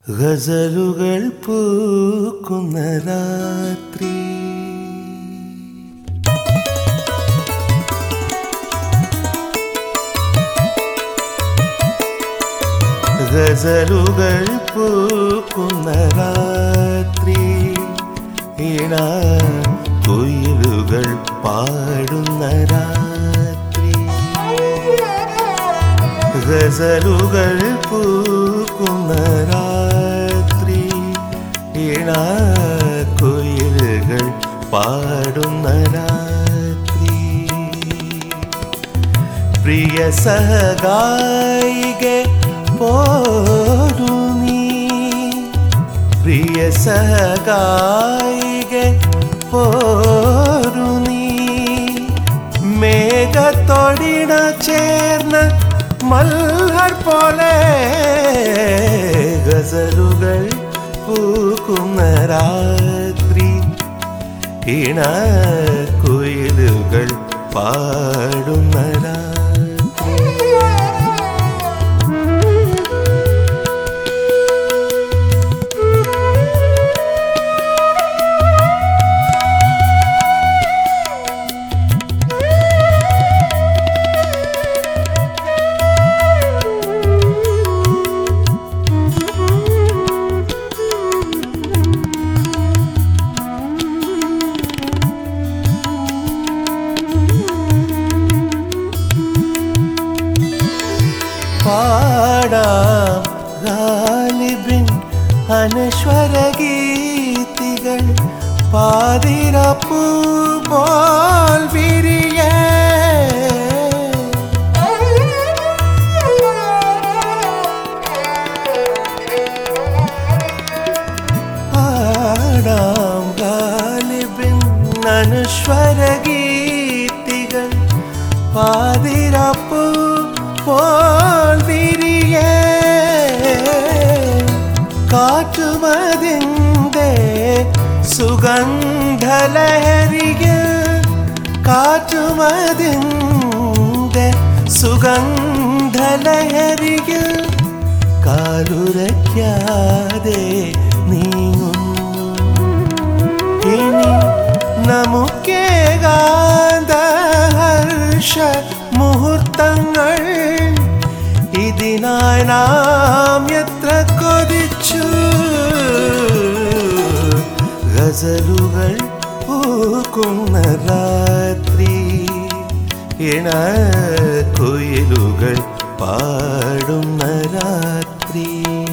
ഗസലുകൾ പൂക്കുന്ന രാത്രി ഗസലുകൾ പൂക്കുന്ന രാത്രി ഇണ കുയിലുകൾ പാടുന്ന രാത്രി ഗസലുകൾ പൂക്കുന്ന രാത്രി ഇണ കുയിലുകൾ പാടുന്ന രാത്രി പ്രിയ സഹഗായികെ പോരു നീ പ്രിയ സഹഗായികെ പോരു നീ മേഘത്തൊടിണ ചേർന്ന് മൽഹർ പോലെ ഗസലുകൾ പൂക്കുന്ന രാത്രി ഇണ കുയിലുകൾ പാടുന്ന രാത്രി പാടാം ഗാലിബിൻ അനശ്വര ഗീതികൾ പാതിരപ്പൂ പോൽ വിരിയ പാടാം ഗാലിബിൻ അനശ്വര ഗീതികൾ പാതിരപ്പൂ പോൽ വിരിയ കാറ്റുമതിൻ്റെ സുഗന്ധലഹരികൾ കാറ്റുമതിൻ്റെ സുഗന്ധലഹരികൾ കാലുരയ്ക്കാതെ നീങ്ങുന്നു ഇനി നമുക്കേകാന്തഹർഷ മുഹൂർത്തങ്ങൾ ഇതിനായി നാം എത്ര കൊതിച്ചു ഗസലുകൾ പൂക്കുന്ന രാത്രി ഇണ കുയിലുകൾ പാടുന്ന രാത്രി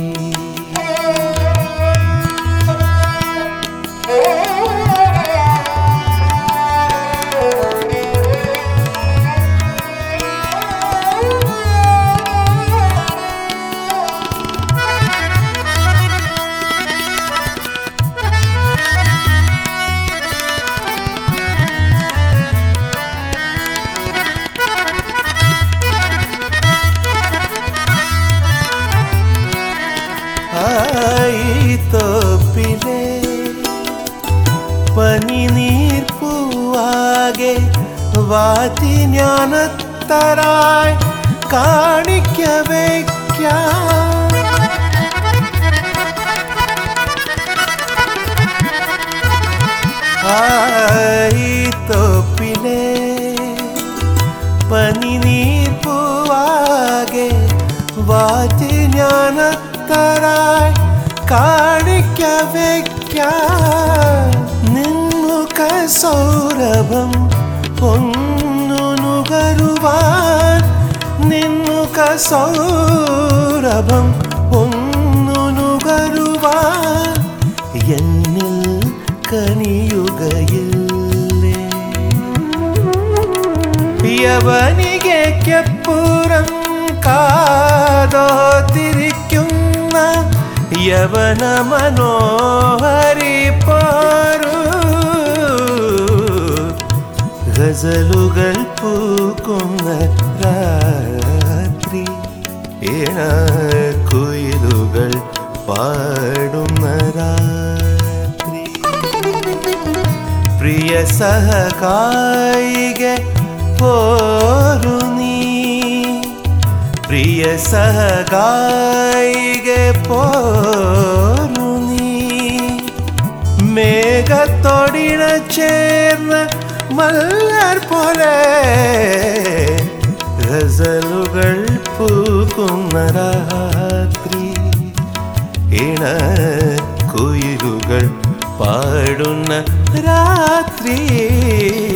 ആയി തോപ്പിലെ പനിനീർ പൂവാകെ വാറ്റി ജ്ഞാനത്തരായി കാണിക്ക വയ്ക്കാം ആയി തോപ്പിലെ പനിനീർ പൂവാകെ വാറ്റി ജ്ഞാനത്തരായി കാണിക്ക വയ്ക്കാം നിന്നുക സൗരഭം ഒന്നു നുകരുവാൻ നിന്നുക സൗരഭം ഒന്നു നുകരുവാൻ എന്നിൽ കനിയുകയില്ലേ യവനികയ്ക്കപ്പുറം കാതോത്തിരിക്കുന്ന യവന മനോഹരി പാറു ഗസലുകൾ പൂക്കുന്ന രാത്രി ഇണ കുയിലുകൾ പാടുന്ന രാത്രി പ്രിയ സഹകായിക പോരു നീ പ്രിയ സഹകായിക പോ മേഘത്തോടിണ ചേർന്ന മല്ലർ പോലെ ഗസലുകൾ പൂക്കുന്ന രാത്രി ഇണ കുയിലുകൾ പാടുന്ന രാത്രി